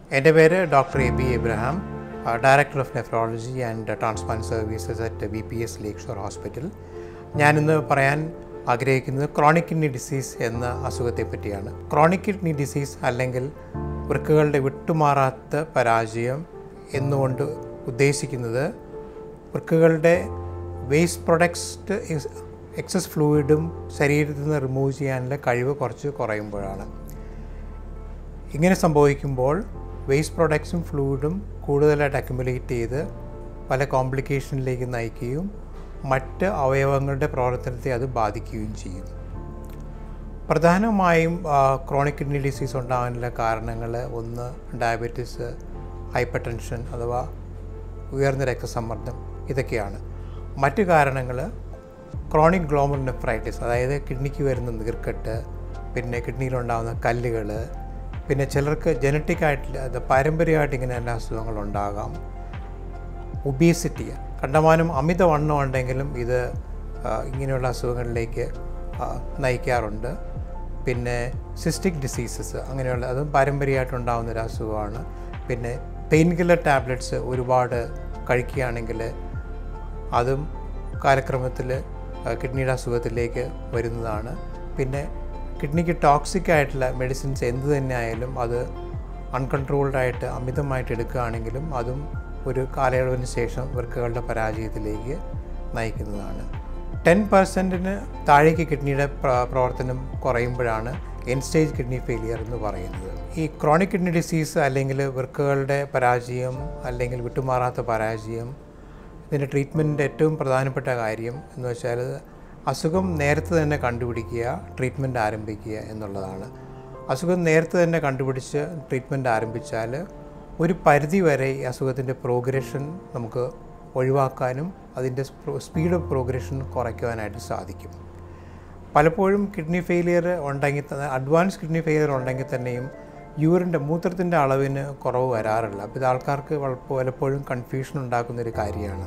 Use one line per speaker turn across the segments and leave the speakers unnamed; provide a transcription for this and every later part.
എൻ്റെ പേര് doctor A B Abraham director of nephrology and transplant services at B P S Lakeshore hospital ഞാനിന്ന് പറയാൻ ആഗ്രഹിക്കുന്നത് chronic kidney disease എന്ന അസുഖത്തെ പറ്റിയാണ് ക്രോണിക് കിഡ്നി ഡിസീസ് അല്ലെങ്കിൽ വൃക്കകളുടെ വിട്ടുമാറാത്ത പരാജയം എന്നുകൊണ്ട് ഉദ്ദേശിക്കുന്നത് വൃക്കകളുടെ വേസ്റ്റ് പ്രൊഡക്ട്സ് എക്സസ് ഫ്ലൂയിഡും ശരീരത്തിൽ നിന്ന് റിമൂവ് ചെയ്യാനുള്ള കഴിവ് കുറച്ച് കുറയുമ്പോഴാണ് ഇങ്ങനെ സംഭവിക്കുമ്പോൾ വേസ്റ്റ് പ്രൊഡക്ട്സും ഫ്ലൂയിഡും കൂടുതലായിട്ട് അക്യുമുലേറ്റ് ചെയ്ത് പല കോംപ്ലിക്കേഷനിലേക്ക് നയിക്കുകയും മറ്റ് അവയവങ്ങളുടെ പ്രവർത്തനത്തെ അത് ബാധിക്കുകയും ചെയ്യും പ്രധാനമായും ക്രോണിക് കിഡ്നി ഡിസീസ് ഉണ്ടാകാനുള്ള കാരണങ്ങൾ ഒന്ന് ഡയബറ്റീസ് ഹൈപ്പർ ടെൻഷൻ അഥവാ ഉയർന്ന രക്തസമ്മർദ്ദം ഇതൊക്കെയാണ് മറ്റു കാരണങ്ങൾ ക്രോണിക് ഗ്ലോമർ നെഫ്രൈറ്റിസ് അതായത് കിഡ്നിക്ക് വരുന്ന നീർക്കെട്ട് പിന്നെ കിഡ്നിയിലുണ്ടാകുന്ന കല്ലുകൾ പിന്നെ ചിലർക്ക് ജനറ്റിക് ആയിട്ട് അത് പാരമ്പര്യമായിട്ട് ഇങ്ങനെ എല്ലാ അസുഖങ്ങളുണ്ടാകാം ഒബീസിറ്റി കണ്ടമാനം അമിതവണ്ണം ഉണ്ടെങ്കിലും ഇത് ഇങ്ങനെയുള്ള അസുഖങ്ങളിലേക്ക് നയിക്കാറുണ്ട് പിന്നെ സിസ്റ്റിക് ഡിസീസസ് അങ്ങനെയുള്ള അതും പാരമ്പര്യമായിട്ടുണ്ടാകുന്ന ഒരു അസുഖമാണ് പിന്നെ പെയിൻ കില്ലർ ടാബ്ലറ്റ്സ് ഒരുപാട് കഴിക്കുകയാണെങ്കിൽ അതും കാലക്രമത്തിൽ കിഡ്നിയുടെ അസുഖത്തിലേക്ക് വരുന്നതാണ് പിന്നെ കിഡ്നിക്ക് ടോക്സിക് ആയിട്ടുള്ള മെഡിസിൻസ് എന്ത് തന്നെ ആയാലും അത് അൺകൺട്രോൾഡ് ആയിട്ട് അമിതമായിട്ട് എടുക്കുകയാണെങ്കിലും അതും ഒരു കാലയളവിന് ശേഷം വൃക്കകളുടെ പരാജയത്തിലേക്ക് നയിക്കുന്നതാണ് ടെൻ പെർസെൻറ്റിന് താഴേക്ക് കിഡ്നിയുടെ പ്രവർത്തനം കുറയുമ്പോഴാണ് എൻ സ്റ്റേജ് കിഡ്നി ഫെയിലിയർ എന്ന് പറയുന്നത് ഈ ക്രോണിക് കിഡ്നി ഡിസീസ് അല്ലെങ്കിൽ വൃക്കകളുടെ പരാജയം അല്ലെങ്കിൽ വിട്ടുമാറാത്ത പരാജയം ഇതിൻ്റെ ട്രീറ്റ്മെൻറ്റിൻ്റെ ഏറ്റവും പ്രധാനപ്പെട്ട കാര്യം എന്ന് വെച്ചാൽ അസുഖം നേരത്തെ തന്നെ കണ്ടുപിടിക്കുക ട്രീറ്റ്മെൻറ്റ് ആരംഭിക്കുക എന്നുള്ളതാണ് അസുഖം നേരത്തെ തന്നെ കണ്ടുപിടിച്ച് ട്രീറ്റ്മെൻറ്റ് ആരംഭിച്ചാൽ ഒരു പരിധി വരെ ഈ അസുഖത്തിൻ്റെ പ്രോഗ്രഷൻ നമുക്ക് ഒഴിവാക്കാനും അതിൻ്റെ സ്പീഡ് ഓഫ് പ്രോഗ്രഷൻ കുറയ്ക്കുവാനായിട്ട് സാധിക്കും പലപ്പോഴും കിഡ്നി ഫെയിലിയർ ഉണ്ടെങ്കിൽ തന്നെ അഡ്വാൻസ് കിഡ്നി ഫെയിലിയർ ഉണ്ടെങ്കിൽ തന്നെയും യൂറിൻ്റെ മൂത്രത്തിൻ്റെ അളവിന് കുറവ് വരാറില്ല അപ്പോൾ ഇത് ആൾക്കാർക്ക് പലപ്പോഴും കൺഫ്യൂഷൻ ഉണ്ടാക്കുന്നൊരു കാര്യമാണ്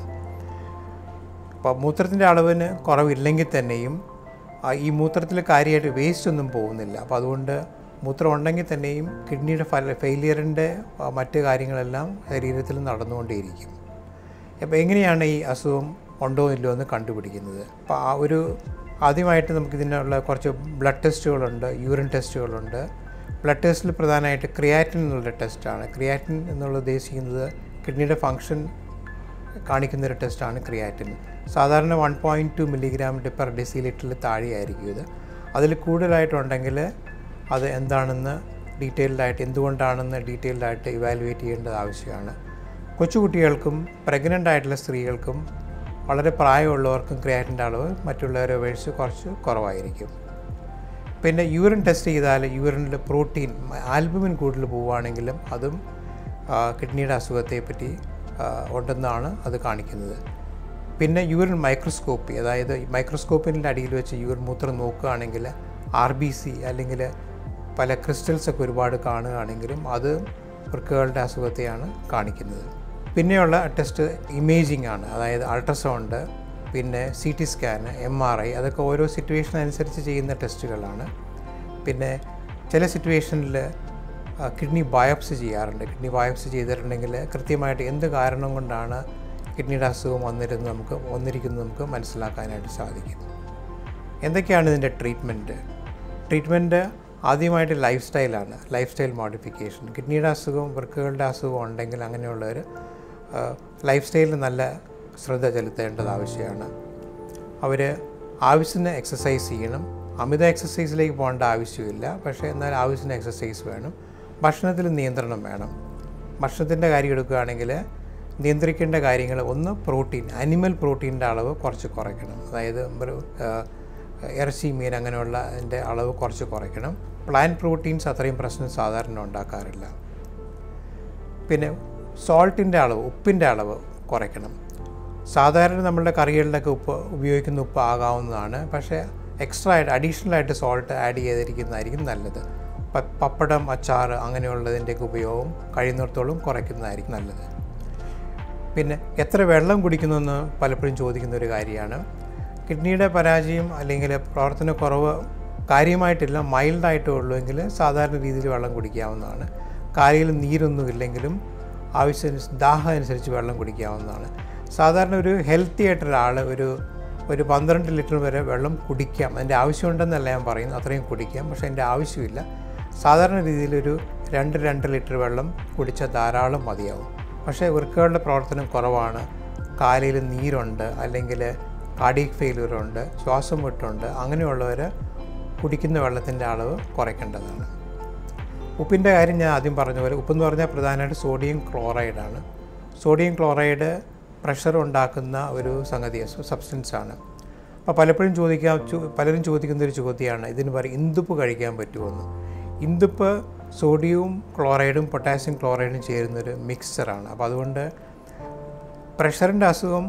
അപ്പോൾ മൂത്രത്തിൻ്റെ അളവിന് കുറവില്ലെങ്കിൽ തന്നെയും ഈ മൂത്രത്തിൽ കാര്യമായിട്ട് വേസ്റ്റ് ഒന്നും പോകുന്നില്ല അപ്പോൾ അതുകൊണ്ട് മൂത്രം ഉണ്ടെങ്കിൽ തന്നെയും കിഡ്നിയുടെ ഫല ഫെയിലിയറിൻ്റെ മറ്റ് കാര്യങ്ങളെല്ലാം ശരീരത്തിൽ നടന്നുകൊണ്ടേയിരിക്കും അപ്പോൾ എങ്ങനെയാണ് ഈ അസുഖം ഉണ്ടോ ഇല്ലയോ എന്ന് കണ്ടുപിടിക്കുന്നത് അപ്പോൾ ആ ഒരു ആദ്യമായിട്ട് നമുക്കിതിനുള്ള കുറച്ച് ബ്ലഡ് ടെസ്റ്റുകളുണ്ട് യൂറിൻ ടെസ്റ്റുകളുണ്ട് ബ്ലഡ് ടെസ്റ്റിൽ പ്രധാനമായിട്ട് ക്രിയാറ്റിൻ എന്നുള്ള ടെസ്റ്റാണ് ക്രിയാറ്റിൻ എന്നുള്ളത് ഉദ്ദേശിക്കുന്നത് കിഡ്നിയുടെ ഫങ്ഷൻ കാണിക്കുന്ന ഒരു ടെസ്റ്റാണ് ക്രിയാറ്റിൻ സാധാരണ one point two milligram per ഡെസി ലിറ്ററിൽ താഴെയായിരിക്കും ഇത് അതിൽ കൂടുതലായിട്ടുണ്ടെങ്കിൽ അത് എന്താണെന്ന് ഡീറ്റെയിൽഡായിട്ട് എന്തുകൊണ്ടാണെന്ന് ഡീറ്റെയിൽഡായിട്ട് ഇവാലുവേറ്റ് ചെയ്യേണ്ടത് ആവശ്യമാണ് കൊച്ചുകുട്ടികൾക്കും പ്രഗ്നൻ്റ് ആയിട്ടുള്ള സ്ത്രീകൾക്കും വളരെ പ്രായമുള്ളവർക്കും ക്രിയാറ്റിൻ്റെ അളവ് മറ്റുള്ളവരെ അപേക്ഷിച്ച് കുറച്ച് കുറവായിരിക്കും പിന്നെ യൂറിൻ ടെസ്റ്റ് ചെയ്താൽ യൂറിനിൽ പ്രോട്ടീൻ ആൽബുമിൻ കൂടുതൽ പോവുകയാണെങ്കിലും അതും കിഡ്നിയുടെ അസുഖത്തെ പറ്റി ഉണ്ടെന്നാണ് അത് കാണിക്കുന്നത് പിന്നെ യൂറിൻ മൈക്രോസ്കോപ്പി അതായത് മൈക്രോസ്കോപ്പിൻ്റെ അടിയിൽ വെച്ച് യൂറിൻ മൂത്രം നോക്കുകയാണെങ്കിൽ ആർ ബി സി അല്ലെങ്കിൽ പല ക്രിസ്റ്റൽസൊക്കെ ഒരുപാട് കാണുകയാണെങ്കിലും അത് വൃക്കകളുടെ അസുഖത്തെയാണ് കാണിക്കുന്നത് പിന്നെയുള്ള ടെസ്റ്റ് ഇമേജിംഗ് ആണ് അതായത് അൾട്രാസൗണ്ട് പിന്നെ C T scan M R I അതൊക്കെ ഓരോ സിറ്റുവേഷൻ അനുസരിച്ച് ചെയ്യുന്ന ടെസ്റ്റുകളാണ് പിന്നെ ചില സിറ്റുവേഷനിൽ കിഡ്നി ബയോപ്സി ചെയ്യാറുണ്ട് കിഡ്നി ബയോപ്സി ചെയ്തിട്ടുണ്ടെങ്കിൽ കൃത്യമായിട്ട് എന്ത് കാരണം കൊണ്ടാണ് കിഡ്നിയുടെ അസുഖം വന്നിരുന്നത് നമുക്ക് വന്നിരിക്കുന്നത് നമുക്ക് മനസ്സിലാക്കാനായിട്ട് സാധിക്കും എന്തൊക്കെയാണ് ഇതിൻ്റെ ട്രീറ്റ്മെൻറ്റ് ട്രീറ്റ്മെൻറ്റ് ആദ്യമായിട്ട് ലൈഫ് സ്റ്റൈലാണ് ലൈഫ് സ്റ്റൈൽ മോഡിഫിക്കേഷൻ കിഡ്നിയുടെ അസുഖം വൃക്കകളുടെ അസുഖം ഉണ്ടെങ്കിൽ അങ്ങനെയുള്ളവർ ലൈഫ് സ്റ്റൈലിൽ നല്ല ശ്രദ്ധ ചെലുത്തേണ്ടത് ആവശ്യമാണ് അവർ ആവശ്യത്തിന് എക്സസൈസ് ചെയ്യണം അമിത എക്സസൈസിലേക്ക് പോകേണ്ട ആവശ്യമില്ല പക്ഷേ എന്നാൽ ആവശ്യത്തിന് എക്സസൈസ് വേണം ഭക്ഷണത്തിൽ നിയന്ത്രണം വേണം ഭക്ഷണത്തിൻ്റെ കാര്യം എടുക്കുകയാണെങ്കിൽ നിയന്ത്രിക്കേണ്ട കാര്യങ്ങൾ ഒന്ന് പ്രോട്ടീൻ അനിമൽ പ്രോട്ടീൻ്റെ അളവ് കുറച്ച് കുറയ്ക്കണം അതായത് ഒരു ഇറച്ചി മീൻ അങ്ങനെയുള്ള അതിൻ്റെ അളവ് കുറച്ച് കുറയ്ക്കണം പ്ലാന്റ് പ്രോട്ടീൻസ് അത്രയും പ്രശ്നം സാധാരണ ഉണ്ടാക്കാറില്ല പിന്നെ സോൾട്ടിൻ്റെ അളവ് ഉപ്പിൻ്റെ അളവ് കുറയ്ക്കണം സാധാരണ നമ്മളുടെ കറികളിലൊക്കെ ഉപ്പ് ഉപയോഗിക്കുന്ന ഉപ്പ് ആകാവുന്നതാണ് പക്ഷേ എക്സ്ട്രാ ആയിട്ട് അഡീഷണൽ ആയിട്ട് സോൾട്ട് ആഡ് ചെയ്തിരിക്കുന്നതായിരിക്കും നല്ലത് പപ്പടം അച്ചാർ അങ്ങനെയുള്ളതിൻ്റെയൊക്കെ ഉപയോഗം കഴിയുന്നിടത്തോളം കുറയ്ക്കുന്നതായിരിക്കും നല്ലത് പിന്നെ എത്ര വെള്ളം കുടിക്കുന്നുവെന്ന് പലപ്പോഴും ചോദിക്കുന്ന ഒരു കാര്യമാണ് കിഡ്നിയുടെ പരാജയം അല്ലെങ്കിൽ പ്രവർത്തനക്കുറവ് കാര്യമായിട്ടില്ല മൈൽഡായിട്ടേ ഉള്ളൂ എങ്കിൽ സാധാരണ രീതിയിൽ വെള്ളം കുടിക്കാവുന്നതാണ് കാലിൽ നീരൊന്നും ഇല്ലെങ്കിലും ആവശ്യം ദാഹം അനുസരിച്ച് വെള്ളം കുടിക്കാവുന്നതാണ് സാധാരണ ഒരു ഹെൽത്തി ആയിട്ടൊരാൾ ഒരു ഒരു പന്ത്രണ്ട് ലിറ്റർ വരെ വെള്ളം കുടിക്കാം അതിൻ്റെ ആവശ്യമുണ്ടെന്നല്ല ഞാൻ പറയുന്നത് അത്രയും കുടിക്കാം പക്ഷേ അതിൻ്റെ ആവശ്യമില്ല സാധാരണ രീതിയിലൊരു രണ്ട് രണ്ട് ലിറ്റർ വെള്ളം കുടിച്ചാൽ ധാരാളം മതിയാവും പക്ഷേ വൃക്കകളുടെ പ്രവർത്തനം കുറവാണ് കാലിൽ നീരുണ്ട് അല്ലെങ്കിൽ കാർഡിയക് ഫെയിലിയർ ഉണ്ട് ശ്വാസം മുട്ടുണ്ട് അങ്ങനെയുള്ളവർ കുടിക്കുന്ന വെള്ളത്തിൻ്റെ അളവ് കുറയ്ക്കേണ്ടതാണ് ഉപ്പിൻ്റെ കാര്യം ഞാൻ ആദ്യം പറഞ്ഞ പോലെ ഉപ്പെന്ന് പറഞ്ഞാൽ പ്രധാനമായിട്ട് സോഡിയം ക്ലോറൈഡാണ് സോഡിയം ക്ലോറൈഡ് പ്രഷർ ഉണ്ടാക്കുന്ന ഒരു സംഗതി സബ്സ്റ്റൻസ് ആണ് അപ്പോൾ പലപ്പോഴും ചോദിക്കാൻ ചോ- പലരും ചോദിക്കുന്ന ഒരു ചോദ്യമാണ് ഇതിന് പറയും ഇന്ദുപ്പ് കഴിക്കാൻ പറ്റുമെന്ന് ഇന്ദുപ്പ് സോഡിയവും ക്ലോറൈഡും പൊട്ടാസ്യം ക്ലോറൈഡും ചേരുന്നൊരു മിക്സറാണ് അപ്പോൾ അതുകൊണ്ട് പ്രഷറിൻ്റെ അസുഖം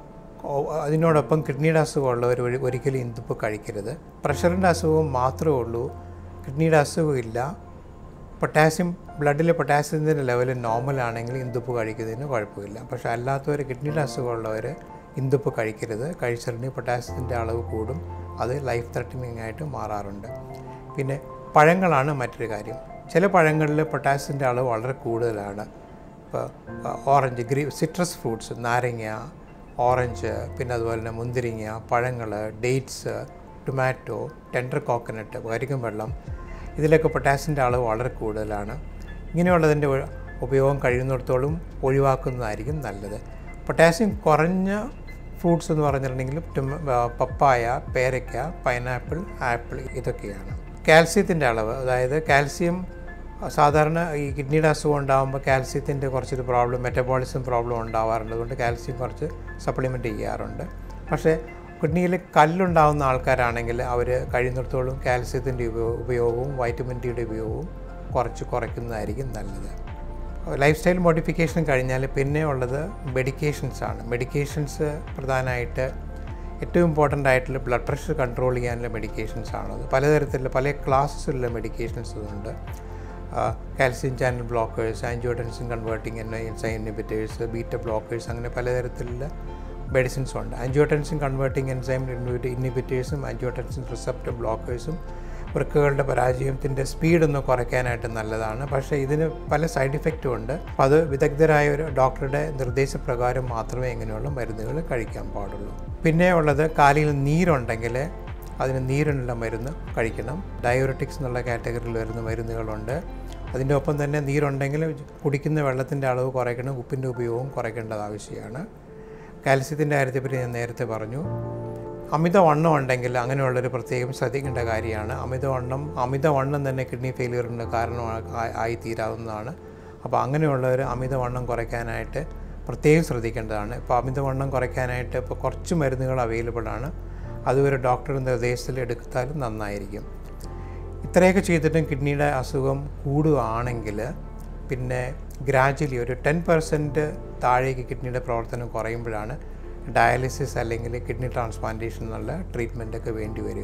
ഓ- അതിനോടൊപ്പം കിഡ്നിയുടെ അസുഖമുള്ളവർ ഒരി- ഒരിക്കലും ഇന്ദുപ്പ് കഴിക്കരുത് പ്രഷറിൻ്റെ അസുഖം മാത്രമേ ഉള്ളൂ കിഡ്നിയുടെ അസുഖമില്ല പൊട്ടാസ്യം ബ്ലഡിലെ പൊട്ടാസ്യത്തിൻ്റെ ലെവൽ നോർമൽ ആണെങ്കിൽ ഇന്ദുപ്പ് കഴിക്കുന്നതിന് കുഴപ്പമില്ല പക്ഷേ അല്ലാത്തവർ കിഡ്നിയുടെ അസുഖമുള്ളവർ ഇന്ദുപ്പ് കഴിക്കരുത് കഴിച്ചിട്ടുണ്ടെങ്കിൽ പൊട്ടാസ്യത്തിൻ്റെ അളവ് കൂടും അത് ലൈഫ് ത്രെട്ടനിങ് ആയിട്ട് മാറാറുണ്ട് പിന്നെ പഴങ്ങളാണ് മറ്റൊരു കാര്യം ചില പഴങ്ങളിൽ പൊട്ടാസ്യത്തിൻ്റെ അളവ് വളരെ കൂടുതലാണ് ഇപ്പോൾ ഓറഞ്ച് ഗ്രീ സിട്രസ് ഫ്രൂട്ട്സ് നാരങ്ങ ഓറഞ്ച് പിന്നെ അതുപോലെ തന്നെ മുന്തിരിങ്ങ പഴങ്ങൾ ഡേറ്റ്സ് ടൊമാറ്റോ ടെൻഡർ കോക്കനട്ട് കരിക്കും വെള്ളം ഇതിലൊക്കെ പൊട്ടാസ്യത്തിൻ്റെ അളവ് വളരെ കൂടുതലാണ് ഇങ്ങനെയുള്ളതിൻ്റെ ഒ- ഉപയോഗം കഴിയുന്നിടത്തോളം ഒഴിവാക്കുന്നതായിരിക്കും നല്ലത് പൊട്ടാസ്യം കുറഞ്ഞ ഫ്രൂട്ട്സ് എന്ന് പറഞ്ഞിട്ടുണ്ടെങ്കിൽ ടൊമ- ആ, പപ്പായ പേരയ്ക്ക പൈനാപ്പിൾ ആപ്പിൾ ഇതൊക്കെയാണ് കാൽസ്യത്തിൻ്റെ അളവ് അതായത് കാൽസ്യം സാധാരണ ഈ കിഡ്നിയുടെ അസുഖം ഉണ്ടാകുമ്പോൾ കാൽസ്യത്തിൻ്റെ കുറച്ചൊരു പ്രോബ്ലം മെറ്റബോളിസം പ്രോബ്ലം ഉണ്ടാവാറുണ്ട് അതുകൊണ്ട് കാൽസ്യം കുറച്ച് സപ്ലിമെൻറ്റ് ചെയ്യാറുണ്ട് പക്ഷേ കിഡ്നിയിൽ കല്ലുണ്ടാകുന്ന ആൾക്കാരാണെങ്കിൽ അവർ കഴിയുന്നിടത്തോളം കാൽസ്യത്തിൻ്റെ ഉപയോഗ ഉപയോഗവും വൈറ്റമിൻ ഡിയുടെ ഉപയോഗവും കുറച്ച് കുറയ്ക്കുന്നതായിരിക്കും നല്ലത് ലൈഫ് സ്റ്റൈൽ മോഡിഫിക്കേഷൻ കഴിഞ്ഞാൽ പിന്നെ ഉള്ളത് മെഡിക്കേഷൻസ് ആണ് മെഡിക്കേഷൻസ് പ്രധാനമായിട്ട് ഏറ്റവും ഇമ്പോർട്ടൻ്റ് ആയിട്ടുള്ള ബ്ലഡ് പ്രഷർ കൺട്രോൾ ചെയ്യാനുള്ള മെഡിക്കേഷൻസ് ആണത് പലതരത്തിലുള്ള പല ക്ലാസ്സിലുള്ള മെഡിക്കേഷൻസ് ഉണ്ട് calcium channel blockers angiotensin converting enzyme inhibitors beta blockers അങ്ങനെ പലതരത്തിലുള്ള മെഡിസിൻസ് ഉണ്ട് ആൻജിയോടെൻസിൻ കൺവേർട്ടിങ് എൻസൈം ഇൻഹിബിറ്റേഴ്സും ആൻജിയോടെൻസിൻ റിസപ്റ്റർ ബ്ലോക്കേഴ്സും വൃക്കകളുടെ പരാജയത്തിൻ്റെ സ്പീഡ് ഒന്ന് കുറയ്ക്കാനായിട്ട് നല്ലതാണ് പക്ഷേ ഇതിന് പല സൈഡ് ഇഫക്റ്റും ഉണ്ട് അപ്പോൾ അത് വിദഗ്ധരായ ഒരു ഡോക്ടറുടെ നിർദ്ദേശപ്രകാരം മാത്രമേ ഇങ്ങനെയുള്ള മരുന്നുകൾ കഴിക്കാൻ പാടുള്ളൂ പിന്നെ ഉള്ളത് കാലിൽ നീരുണ്ടെങ്കിൽ അതിന് നീരിനുള്ള മരുന്ന് കഴിക്കണം ഡയോറിറ്റിക്സ് എന്നുള്ള കാറ്റഗറിയിൽ വരുന്ന മരുന്നുകളുണ്ട് അതിൻ്റെ ഒപ്പം തന്നെ നീരുണ്ടെങ്കിൽ കുടിക്കുന്ന വെള്ളത്തിൻ്റെ അളവ് കുറയ്ക്കണം ഉപ്പിൻ്റെ ഉപയോഗവും കുറയ്ക്കേണ്ടത് ആവശ്യമാണ് കാൽസ്യത്തിൻ്റെ കാര്യത്തെപ്പറ്റി ഞാൻ നേരത്തെ പറഞ്ഞു അമിതവണ്ണം ഉണ്ടെങ്കിൽ അങ്ങനെയുള്ളൊരു പ്രത്യേകം ശ്രദ്ധിക്കേണ്ട കാര്യമാണ് അമിതവണ്ണം അമിതവണ്ണം തന്നെ കിഡ്നി ഫെയിലിയറിൻ്റെ കാരണം ആയി തീരാവുന്നതാണ് അപ്പോൾ അങ്ങനെയുള്ളവർ അമിതവണ്ണം കുറയ്ക്കാനായിട്ട് പ്രത്യേകം ശ്രദ്ധിക്കേണ്ടതാണ് ഇപ്പോൾ അമിതവണ്ണം കുറയ്ക്കാനായിട്ട് ഇപ്പോൾ കുറച്ച് മരുന്നുകൾ അവൈലബിൾ ആണ് അത് ഒരു ഡോക്ടറുടെ നിർദ്ദേശത്തിൽ എടുത്താലും നന്നായിരിക്കും ഇത്രയൊക്കെ ചെയ്തിട്ടും കിഡ്നിയുടെ അസുഖം കൂടുകയാണെങ്കിൽ പിന്നെ ഗ്രാജ്വലി ഒരു ടെൻ പെർസെൻറ്റ് താഴേക്ക് കിഡ്നിയുടെ പ്രവർത്തനം കുറയുമ്പോഴാണ് ഡയാലിസിസ് അല്ലെങ്കിൽ കിഡ്നി ട്രാൻസ്പ്ലാന്റേഷൻ എന്നുള്ള ട്രീറ്റ്മെൻറ്റൊക്കെ വേണ്ടി വരിക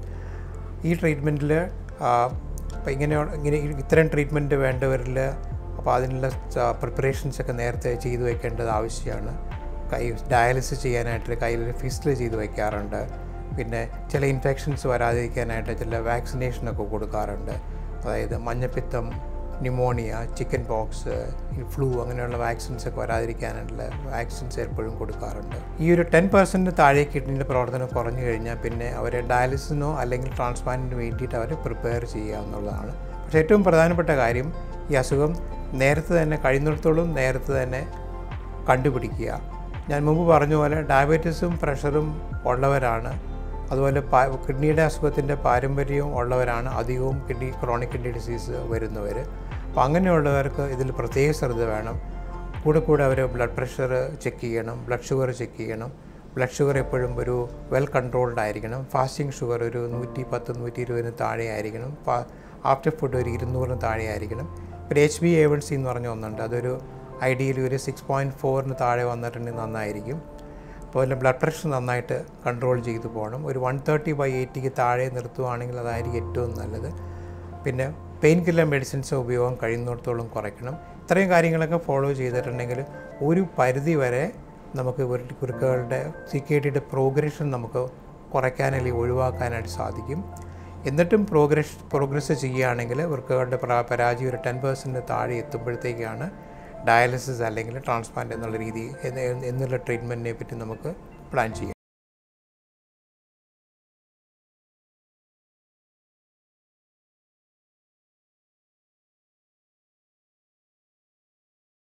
ഈ ട്രീറ്റ്മെൻറ്റിൽ ഇപ്പോൾ ഇങ്ങനെ ഇങ്ങനെ ഇത്തരം ട്രീറ്റ്മെൻറ്റ് വേണ്ടവരിൽ അപ്പോൾ അതിനുള്ള പ്രിപ്പറേഷൻസ് ഒക്കെ നേരത്തെ ചെയ്തു വെക്കേണ്ടത് ആവശ്യമാണ് കൈ ഡയാലിസിസ് ചെയ്യാനായിട്ട് കയ്യിൽ ഫിസ്റ്റിൽ ചെയ്ത് വയ്ക്കാറുണ്ട് പിന്നെ ചില ഇൻഫെക്ഷൻസ് വരാതിരിക്കാനായിട്ട് ചില വാക്സിനേഷനൊക്കെ കൊടുക്കാറുണ്ട് അതായത് മഞ്ഞപ്പിത്തം ന്യൂമോണിയ ചിക്കൻ പോക്സ് ഫ്ലൂ അങ്ങനെയുള്ള വാക്സിൻസ് ഒക്കെ വരാതിരിക്കാനുള്ള വാക്സിൻസ് എപ്പോഴും കൊടുക്കാറുണ്ട് ഈ ഒരു ടെൻ പെർസെൻറ്റ് താഴെ കിഡ്നിയുടെ പ്രവർത്തനം കുറഞ്ഞു കഴിഞ്ഞാൽ പിന്നെ അവരെ ഡയാലിസിസിനോ അല്ലെങ്കിൽ ട്രാൻസ്പ്ലാന്റിന് വേണ്ടിയിട്ട് അവർ പ്രിപ്പയർ ചെയ്യുക എന്നുള്ളതാണ് പക്ഷേ ഏറ്റവും പ്രധാനപ്പെട്ട കാര്യം ഈ അസുഖം നേരത്തെ തന്നെ കഴിയുന്നിടത്തോളം നേരത്തെ തന്നെ കണ്ടുപിടിക്കുക ഞാൻ മുമ്പ് പറഞ്ഞ പോലെ ഡയബറ്റീസും പ്രഷറും ഉള്ളവരാണ് അതുപോലെ പാ കിഡ്നിയുടെ അസുഖത്തിൻ്റെ പാരമ്പര്യവും ഉള്ളവരാണ് അധികവും കിഡ്നി ക്രോണിക് കിഡ്നി ഡിസീസ് വരുന്നവർ അപ്പോൾ അങ്ങനെയുള്ളവർക്ക് ഇതിൽ പ്രത്യേക ശ്രദ്ധ വേണം കൂടെ കൂടെ അവർ ബ്ലഡ് പ്രഷർ ചെക്ക് ചെയ്യണം ബ്ലഡ് ഷുഗർ ചെക്ക് ചെയ്യണം ബ്ലഡ് ഷുഗർ എപ്പോഴും ഒരു വെൽ കൺട്രോൾഡ് ആയിരിക്കണം ഫാസ്റ്റിംഗ് ഷുഗർ ഒരു നൂറ്റി പത്ത് നൂറ്റി ഇരുപതിന് താഴെ ആയിരിക്കണം ആഫ്റ്റർ ഫുഡ് ഒരു ഇരുന്നൂറിന് താഴെ ആയിരിക്കണം പിന്നെ H B A one C എന്ന് പറഞ്ഞ ഒന്നുണ്ട് അതൊരു ഐഡിയയിൽ ഒരു സിക്സ് പോയിൻറ്റ് ഫോറിന് താഴെ വന്നിട്ടുണ്ടെങ്കിൽ നന്നായിരിക്കും അതുപോലെ ബ്ലഡ് പ്രഷർ നന്നായിട്ട് കൺട്രോൾ ചെയ്തു പോകണം ഒരു വൺ തേർട്ടി ബൈ എയ്റ്റിക്ക് താഴെ നിർത്തുവാണെങ്കിൽ അതായിരിക്കും ഏറ്റവും നല്ലത് പിന്നെ പെയിൻ കില്ലർ മെഡിസിൻസ് ഉപയോഗം കഴിയുന്നിടത്തോളം കുറയ്ക്കണം ഇത്രയും കാര്യങ്ങളൊക്കെ ഫോളോ ചെയ്തിട്ടുണ്ടെങ്കിൽ ഒരു പരിധി വരെ നമുക്ക് വൃക്കകളുടെ സി കെ ടിയുടെ പ്രോഗ്രഷൻ നമുക്ക് കുറയ്ക്കാൻ അല്ലെങ്കിൽ ഒഴിവാക്കാനായിട്ട് സാധിക്കും എന്നിട്ടും പ്രോഗ്രസ് പ്രോഗ്രസ് ചെയ്യുകയാണെങ്കിൽ വൃക്കകളുടെ പ്രാ- പരാജയം ഒരു ടെൻ പെർസെൻറ്റ് താഴെ എത്തുമ്പോഴത്തേക്കാണ് ഡയാലിസിസ് അല്ലെങ്കിൽ ട്രാൻസ്പ്ലാന്റ് എന്നുള്ള രീതി എന്ന് എന്നുള്ള ട്രീറ്റ്മെൻറ്റിനെ പറ്റി നമുക്ക് പ്ലാൻ ചെയ്യാം